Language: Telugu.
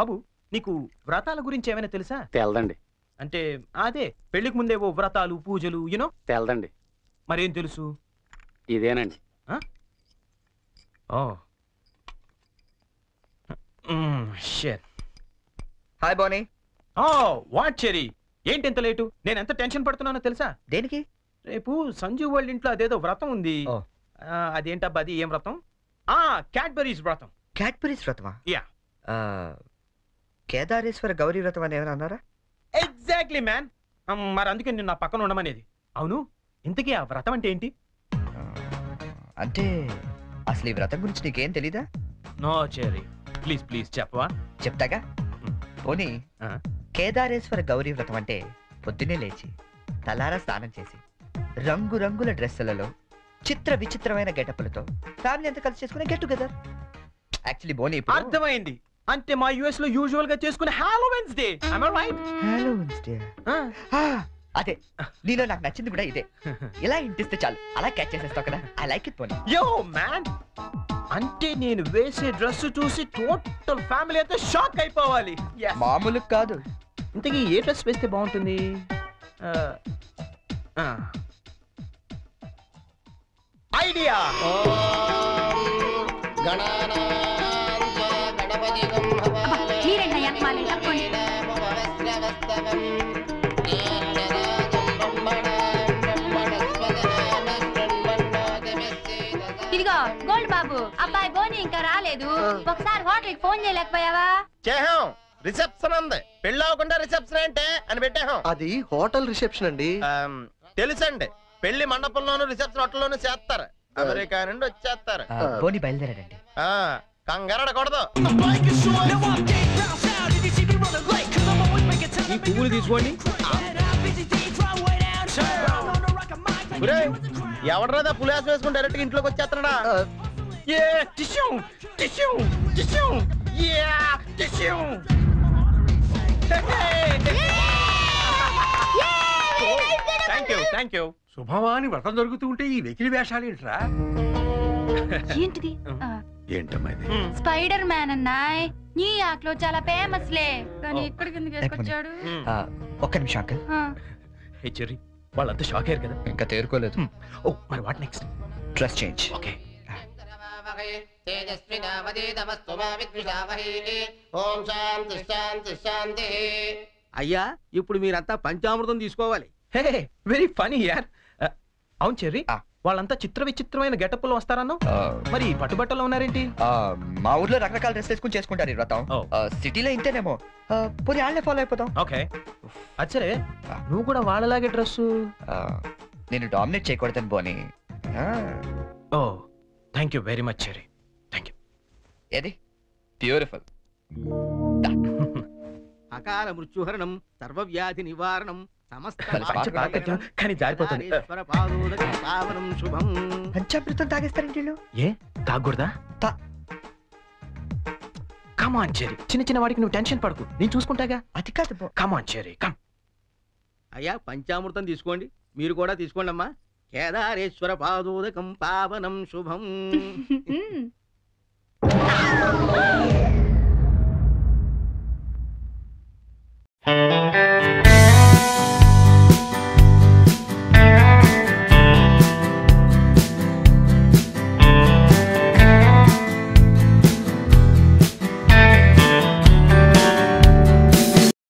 బాబు నీకు వ్రతాల గురించి ఏమైనా తెలుసా తెలదండి అంటే అదే పెళ్లికి ముందేవో వ్రతాలు పూజలు యూనో తెలదండి మరేం తెలుసు ఇదేనండి ఓ షేర్ హాయ్ బోనీ ఓ వాట్ చెరీ ఏంటి ఎంత లేటు నేను ఎంత టెన్షన్ పడుతున్నానో తెలుసా దేనికి రేపు సంజు వాళ్ళ ఇంట్లో అదేదో వ్రతం ఉంది ఓ. ఆ, అదేంటబ్బా అది ఏం వ్రతం ఆ క్యాడ్బరీస్ వ్రతం క్యాడ్బరీస్ వ్రతమా Yeah. ఆ, కేదారేశ్వర గౌరీ వ్రతం అని ఏమైనా అన్నారా ఎగ్జాక్ట్లీ మ్యాన్ మరి అందుకే నేను నా పక్కన ఉండమనేది అవును ఇంతకీ ఆ వ్రతం అంటే ఏంటి ఆ, అంటే అసలు ఈ వ్రతం గురించి నీకేం తెలీదా నో చెరీ ప్లీజ్ ప్లీజ్ చెప్పవా చెప్తాగా మ్. పోనీ ఆ. కేదారేశ్వర గౌరీ వ్రతం అంటే పొద్దున్నే లేచి తలారా స్నానం చేసి రంగు రంగుల డ్రెస్సులలో చిత్ర విచిత్రమైన గెటప్లతో ఫ్యామిలీ అంతా కలిసి చేసుకునే గెట్ టుగెదర్ యాక్చువల్లీ బోనీ ఇప్పుడు అర్థమైంది అంటే మా యుఎస్ లో యూజువల్ గా చేసుకునే హాలోవెన్స్ డే రైట్ హలో అదే నీలో నాకు నచ్చింది కూడా ఇదే ఇలా ఇంటిస్తే చాలు అలా క్యాచ్ చేసేస్తావు కదా ఐ లైక్ ఇట్ పోనీ యో మ్యాన్ అంటే నేను వేసే డ్రెస్ చూసి టోటల్ ఫ్యామిలీ అంతా షాక్ అయిపోవాలి Yes. మామూలు కాదు ఇంతకీ ఏ డ్రెస్ వేస్తే బాగుంటుంది ఐడియా అబ్బా, మీరేంటయ్యా వాళ్ళు తప్పండి ఇదిగో గోల్డ్ బాబు అబ్బాయి బోని ఇంకా రాలేదు ఒకసారి హోటల్ ఫోన్ చేయలేకపోయావా చేహాం రిసెప్షన్ ఉంది పెళ్ళి అవ్వకుండా రిసెప్షన్ అంటే అని పెట్టాం అది హోటల్ రిసెప్షన్ అండి తెలుసండి పెళ్లి మండపంలోను రిసెప్షన్ హోటల్లోను చేస్తారు అమెరికా నుండి వచ్చేస్తారు ఆ, బోని బయలుదేరాడండి ఆ, కంగారడకూడదు ఈ పువ్వులు తీసుకోండి ఒరేయ్, ఎవడరాదా పులిహాసం వేసుకుని డైరెక్ట్ గా ఇంట్లోకి వచ్చేస్తున్నాడా ఏ tissue tissue tissue yeah tissue thank you thank you శుభమాని వ్రతం జరుగుతూ ఉంటే ఈ వెకిలి వేషాలు ఏంట్రా ఏంటిది ఆ, ఏంటమ్మా ఇది స్పైడర్ మ్యాన్ అన్నాయ్ నీ ఆక్లో చాలా ఫేమస్ లే కానీ Oh. ఇక్కడికి ఎందుకు వేసుకొచ్చాడు ఆ, ఒక్క నిమిషం అంకల్ ఆ, హే చెర్రీ వాళ్ళంతా షాక్ అయ్యారు కదా ఇంకా తేరుకోలేదు ఓ మరి what next dress change okay ఓం శాంతి శాంతి శాంతి అయ్యా ఇప్పుడు మీరంతా పంచామృతం తీసుకోవాలి హే వెరీ ఫనీ యార్ అవును చెర్రీ ఆ. వాళ్ళంతా చిత్ర విచిత్రమైన గెటప్లో వస్తారన్నావు మరి పట్టుబట్టలో ఉన్నారేంటి మా ఊర్లో రకరకాల డ్రెస్ వేసుకుని చేసుకుంటారు ఈ వ్రతం ఓ. ఆ, సిటీలో ఇంతేనేమో ఆ, పోనీ వాళ్ళే ఫాలో అయిపోతాం ఓకే అచ్చరే ఆ. నువ్వు కూడా వాళ్ళలాగే డ్రెస్సు ఆ, నేను డామినేట్ చేయకూడదని బోని ఆ, oh thank you very much Cherry thank you ఏది బ్యూటిఫుల్ అకాల మృత్యుహరణం సర్వవ్యాధి నివారణం సమస్త కలిసి పాట పాడొచ్చు. కానీ జారిపోతుంది కేదారేశ్వర పాదోదకం పావనం శుభం పంచామృతం తాగేస్తారండి వీళ్ళు ఏ తాగకూడదా తా- కమాన్ చెరీ చిన్న చిన్న వాడికి నువ్వు టెన్షన్ పడకు నేను చూసుకుంటాగా అది కాదు బో కమాన్ చెరీ కమ్ అయ్యా పంచామృతం తీసుకోండి మీరు కూడా తీసుకోండి అమ్మా కేదారేశ్వర పాదోదకం పావనం శుభం మ్మ్.